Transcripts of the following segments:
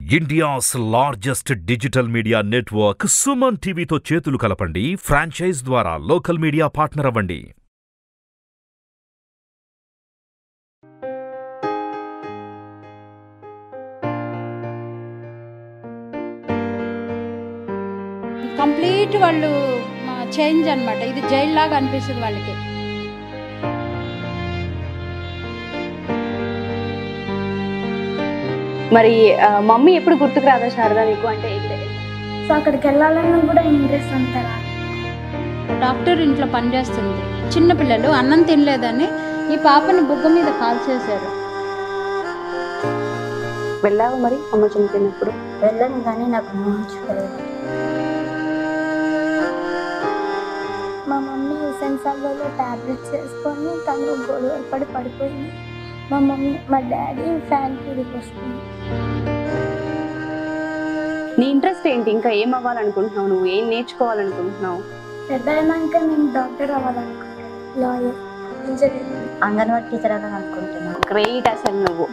India's largest digital media network Suman టీవీతో చేతులు కలపండి ఫ్రాంచైజ్ ద్వారా లోకల్ మీడియా పార్ట్నర్ అవ్వండి కంప్లీట్ వాళ్ళు చేంజ్ అన్నమాట ఇది జైలు లాగా అనిపిస్తుంది వాళ్ళకి మరి ఆ, మమ్మీ ఎప్పుడు గుర్తుకు రాదా శారదా నీకు అంటే ఏంటి? సో అక్కడికి వెళ్ళాలన్నా కూడా ఇంట్రెస్ట్ అంటారా డాక్టర్ ఇంట్లో పనిచేస్తుంది చిన్న పిల్లలు అన్నం తినలేదని ఈ పాపని బుగ్గ మీద కాల్ చేశారు వెళ్ళావా మరి అమ్మ చనిపోయినప్పుడు వెళ్ళను కానీ నాకు మోహించుకోలేదు మా మమ్మీ హుసేన్ సాగర్లో ట్యాబ్లెట్స్ వేసుకొని తను గొడవ పడి పడిపోయింది మా మమ్మీ మా డాడీ ఫ్యాన్ కిందకి వస్తుంది నీ ఇంట్రెస్ట్ ఏంటి ఇంకా ఏం అవ్వాలనుకుంటున్నావు నువ్వు ఏం నేర్చుకోవాలనుకుంటున్నావు పెద్ద అయినాక నేను డాక్టర్ అవ్వాలనుకుంటున్నాను లాయర్ ఇంజనీర్ అంగన్వాడీ టీచర్ అవ్వాలని అనుకుంటున్నాను గ్రేట్ అసలు నువ్వు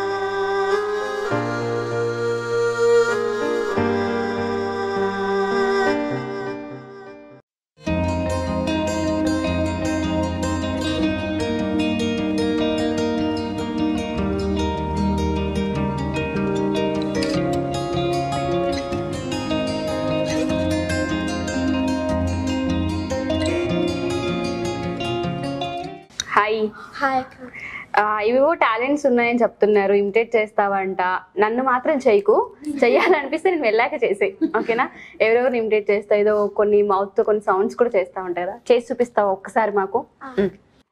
హాయ్ హాయ్ ఆ, ఇవేవో టాలెంట్స్ ఉన్నాయని చెప్తున్నారు ఇమిటేట్ చేస్తావంట నన్ను మాత్రం చేయకు చెయ్యాలనిపిస్తే నేను వెళ్ళాక చేసే ఓకేనా ఎవరెవరు ఇమిటేట్ చేస్తా ఏదో కొన్ని mouth తో కొన్ని సౌండ్స్ కూడా చేస్తా ఉంటాయి కదా చేసి చూపిస్తావా ఒక్కసారి మాకు ఉమ్.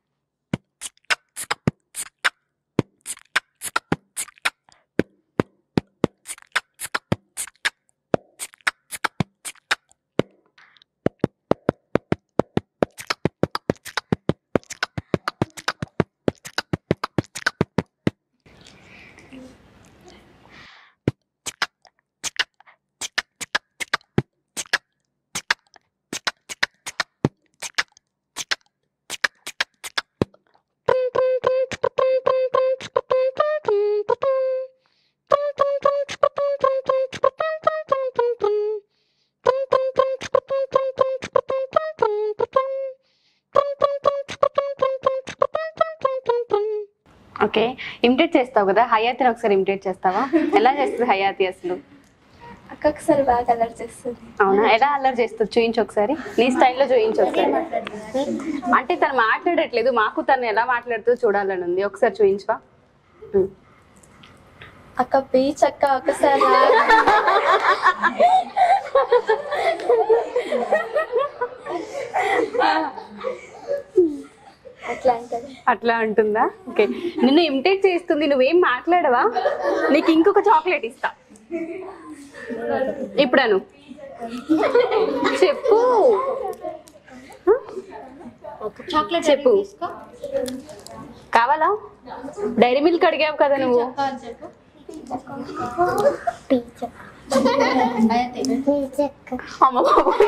ఓకే ఇమిటేట్ చేస్తావు కదా హయాతిని ఒకసారి ఇమిటేట్ చేస్తావా ఎలా చేస్తుంది హయాతి అసలు అక్క ఒకసారి బాగా అలర్ట్ చేస్తుంది అవునా ఎలా అల్లరి చేస్తుంది చూయించు ఒకసారి నీ స్టైల్లో చూయించు ఒకసారి అంటే తను మాట్లాడట్లేదు మాకు తను ఎలా మాట్లాడుతూ చూడాలని ఉంది ఒకసారి చూయించవా ఉమ్. అక్క బీచ్ అక్క ఒకసారి రా. అట్లా అంటది అట్లా అంటుందా ఓకే నిన్ను ఇమిటేట్ చేస్తుంది నువ్వేం మాట్లాడవా నీకు ఇంకొక చాక్లెట్ ఇస్తా ఇప్పుడను చెప్పు చాక్లెట్ చెప్పు కావాలా డైరీ మిల్క్ అడిగావు కదా నువ్వు బీచ్ అమ్మ బాబోయ్.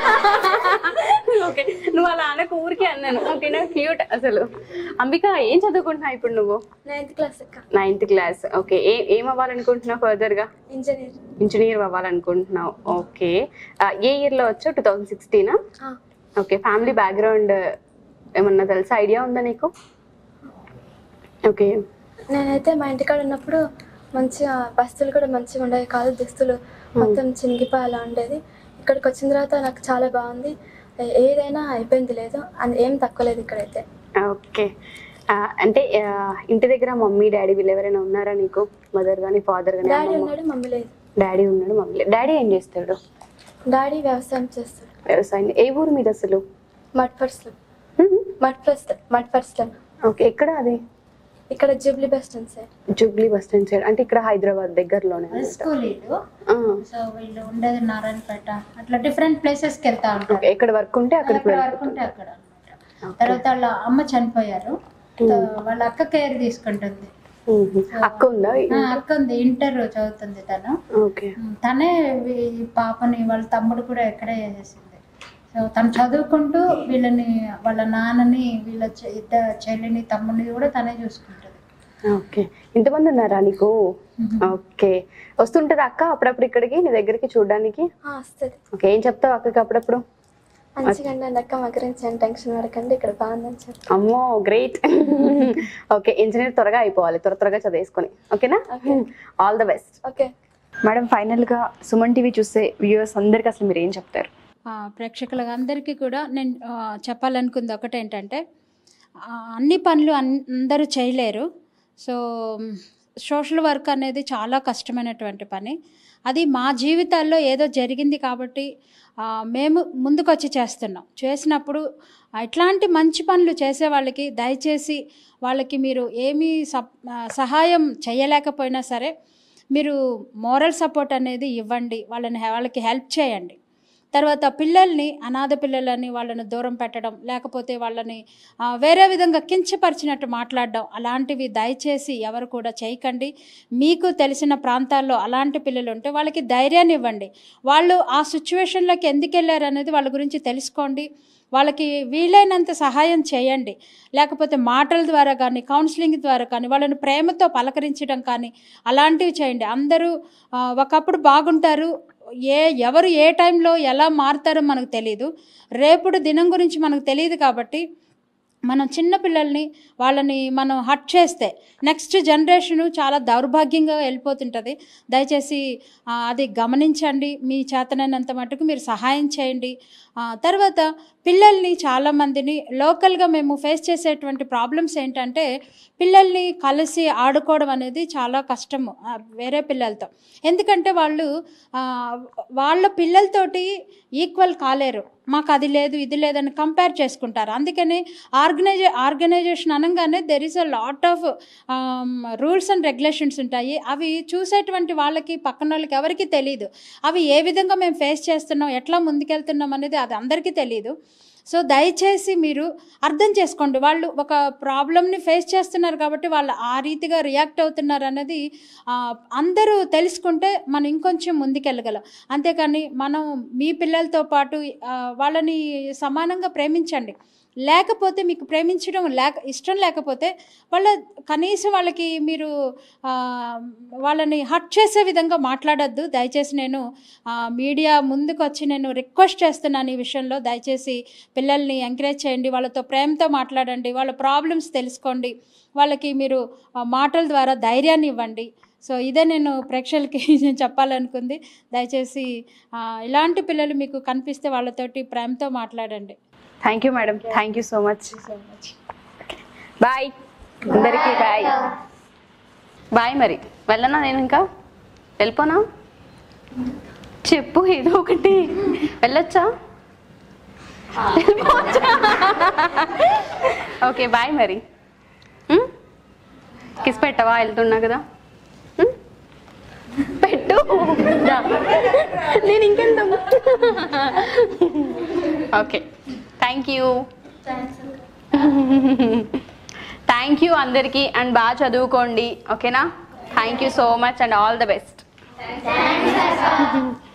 ఓకే నువ్వు అలా అనకు ఊరికే అన్నాను ఓకేనా క్యూట్ అసలు అంబిక ఏం చదువుకుంటున్నావు ఇప్పుడు నువ్వు నైన్త్ క్లాస్ అక్క నైన్త్ క్లాస్ ఓకే ఏ ఏం అవ్వాలనుకుంటున్నావు ఫర్దర్ గా ఇంజనీర్ ఇంజనీర్ అవ్వాలనుకుంటున్నావు ఓకే ఆ, ఏ ఇయర్ లో వచ్చావు టూ థౌజండ్ సిక్స్టీనా ఓకే ఫ్యామిలీ బ్యాక్గ్రౌండ్ ఏమన్నా తెలుసా ఐడియా ఉందా నీకు ఓకే నేనైతే మా ఇంటికాడ ఉన్నప్పుడు మంచిగా బస్తులు కూడా మంచిగా ఉండేవి కాదు దుస్తులు మొత్తం చినిగిపోయి అలా ఉండేది ఇక్కడికి వచ్చిన తర్వాత నాకు చాలా బాగుంది ఏ- ఏదైనా అయిపోయింది లేదు అండ్ ఏం తక్కువ లేదు ఇక్కడైతే ఓకే ఆ, అంటే ఆ, ఇంటి దగ్గర మమ్మీ డాడీ వీళ్ళు ఎవరైనా ఉన్నారా నీకు మదర్ కానీ ఫాదర్ కానీ డాడీ ఉన్నాడు మమ్మీ లేదు డాడీ ఉన్నాడు మమ్మీ లేదు డాడీ ఏం చేస్తాడు డాడీ వ్యవసాయం చేస్తాడు వ్యవసాయం ఏ ఊరు మీద అసలు మట్పర్స్లో మట్పర్స్ మట్పర్స్లో ఓకే ఎక్కడ అది ఇక్కడ Jubilee bus stand sir Jubilee bus stand side అంటే ఇక్కడ హైదరాబాద్ దగ్గరలోనే హై అన్నమాట. స్కూల్ ఇల్లు ఆ, సో వీళ్ళు ఉండేది నారాయణపేట అట్లా డిఫరెంట్ ప్లేసెస్ కి వెళ్తా ఉంటారు ఓకే ఎక్కడ వర్క్ ఉంటే అక్కడికి అక్కడ వరకు వెళ్ళిపోతాం ఉంటే అక్కడ అన్నమాట తర్వాత వాళ్ళ అమ్మ చనిపోయారు సో వాళ్ళ అక్క కేర్ తీసుకుంటుంది మ్మ్. అక్క ఉందా ఆ, అక్క ఉంది ఇంటర్ చదువుతుంది తను ఓకే తనే ఈ పాపని వాళ్ళ తమ్ముడు కూడా ఇక్కడే చేసింది సో తను చదువుకుంటూ వీళ్ళని వాళ్ళ నాన్నని వీళ్ళ చె- ఇద్దరు చెల్లిని తమ్ముడిని కూడా తనే చూసుకుంటుంది ఓకే ఇంతమంది ఉన్నారా నీకు ఓకే వస్తుంటది అక్క అప్పుడప్పుడు ఇక్కడికి నీ దగ్గరికి చూడడానికి ఆ, వస్తుంది ఓకే ఏం చెప్తావు అక్కకి అప్పుడప్పుడు మంచిగా ఉండండి అక్క మా గురించి ఏం టెన్షన్ పడకండి ఇక్కడ బాగుందని చెప్పి అమ్మో గ్రేట్ ఓకే ఇంజనీర్ త్వరగా అయిపోవాలి త్వర త్వరగా చదివేసుకొని ఓకేనా all the best okay madam final గా సుమన్ టీవీ చూసే వ్యూవర్స్ అందరికి అసలు మీరు ఏం చెప్తారు ఆ, ప్రేక్షకులందరికీ కూడా నేను ఆ, చెప్పాలనుకుంది ఒకటి ఏంటంటే ఆ, అన్ని పనులు అన్- అందరూ చేయలేరు సో మ్, సోషల్ వర్క్ అనేది చాలా కష్టమైనటువంటి పని అది మా జీవితాల్లో ఏదో జరిగింది కాబట్టి ఆ, మేము ముందుకొచ్చి చేస్తున్నాం చేసినప్పుడు ఆ, ఇట్లాంటి మంచి పనులు చేసే వాళ్ళకి దయచేసి వాళ్ళకి మీరు ఏమీ సప్ ఆ, సహాయం చేయలేకపోయినా సరే మీరు మోరల్ సపోర్ట్ అనేది ఇవ్వండి వాళ్ళని వాళ్ళకి హెల్ప్ చేయండి తర్వాత పిల్లల్ని అనాథ పిల్లలని వాళ్ళని దూరం పెట్టడం లేకపోతే వాళ్ళని ఆ, వేరే విధంగా కించపరిచినట్టు మాట్లాడడం అలాంటివి దయచేసి ఎవరు కూడా చేయకండి మీకు తెలిసిన ప్రాంతాల్లో అలాంటి పిల్లలు ఉంటే వాళ్ళకి ధైర్యాన్ని ఇవ్వండి వాళ్ళు ఆ సిచ్యువేషన్లోకి ఎందుకు వెళ్ళారు అనేది వాళ్ళ గురించి తెలుసుకోండి వాళ్ళకి వీలైనంత సహాయం చేయండి లేకపోతే మాటల ద్వారా కానీ కౌన్సిలింగ్ ద్వారా కానీ వాళ్ళని ప్రేమతో పలకరించడం కానీ అలాంటివి చేయండి అందరూ ఆ, ఒకప్పుడు బాగుంటారు ఏ ఎవరు ఏ టైంలో ఎలా మారుతారో మనకు తెలియదు రేపుడు దినం గురించి మనకు తెలియదు కాబట్టి మనం చిన్న పిల్లల్ని వాళ్ళని మనం హట్ చేస్తే నెక్స్ట్ జనరేషను చాలా దౌర్భాగ్యంగా వెళ్ళిపోతుంటుంది దయచేసి ఆ, అది గమనించండి మీ చేతనైనంత మటుకు మీరు సహాయం చేయండి ఆ, తర్వాత పిల్లల్ని చాలామందిని లోకల్గా మేము ఫేస్ చేసేటువంటి ప్రాబ్లమ్స్ ఏంటంటే పిల్లల్ని కలిసి ఆడుకోవడం అనేది చాలా కష్టము ఆ, వేరే పిల్లలతో ఎందుకంటే వాళ్ళు ఆ, వాళ్ళ పిల్లలతోటి ఈక్వల్ కాలేరు మాకు అది లేదు ఇది లేదని కంపేర్ చేసుకుంటారు అందుకని ఆర్గనైజే ఆర్గనైజేషన్ అనగానే there is a lot of rules and regulations ఉంటాయి అవి చూసేటువంటి వాళ్ళకి పక్కన వాళ్ళకి ఎవరికి తెలియదు అవి ఏ విధంగా మేము ఫేస్ చేస్తున్నాం ఎట్లా ముందుకెళ్తున్నాం అనేది అది అందరికీ తెలియదు సో దయచేసి మీరు అర్థం చేసుకోండి వాళ్ళు ఒక ప్రాబ్లమ్ని ఫేస్ చేస్తున్నారు కాబట్టి వాళ్ళు ఆ రీతిగా రియాక్ట్ అవుతున్నారు అన్నది ఆ, అందరూ తెలుసుకుంటే మనం ఇంకొంచెం ముందుకెళ్ళగలం అంతేకాని మనం మీ పిల్లలతో పాటు ఆ, వాళ్ళని సమానంగా ప్రేమించండి లేకపోతే మీకు ప్రేమించడం లేక ఇష్టం లేకపోతే వాళ్ళ కనీసం వాళ్ళకి మీరు ఆ, వాళ్ళని హట్ చేసే విధంగా మాట్లాడొద్దు దయచేసి నేను ఆ, మీడియా ముందుకు వచ్చి నేను రిక్వెస్ట్ చేస్తున్నాను ఈ విషయంలో దయచేసి పిల్లల్ని ఎంకరేజ్ చేయండి వాళ్ళతో ప్రేమతో మాట్లాడండి వాళ్ళ ప్రాబ్లమ్స్ తెలుసుకోండి వాళ్ళకి మీరు ఆ, మాటల ద్వారా ధైర్యాన్ని ఇవ్వండి సో ఇదే నేను ప్రేక్షకులకి నేను చెప్పాలనుకుంది దయచేసి ఆ, ఇలాంటి పిల్లలు మీకు కనిపిస్తే వాళ్ళతోటి ప్రేమతో మాట్లాడండి thank you madam thank you so much bye అందరికీ బాయ్ బాయ్ మరి వెళ్ళనా నేను ఇంకా వెళ్ళిపోనా చెప్పు ఏదో ఒకటి వెళ్ళొచ్చా ఓకే బాయ్ మరి ఉమ్? కిస్ పెట్టవా వెళ్తున్నా కదా ఉమ్? పెట్టు దా. నేను ఇంకెంత okay thank you thank you అందరికీ అండ్ బాగా చదువుకోండి ఓకేనా thank you so much and all the best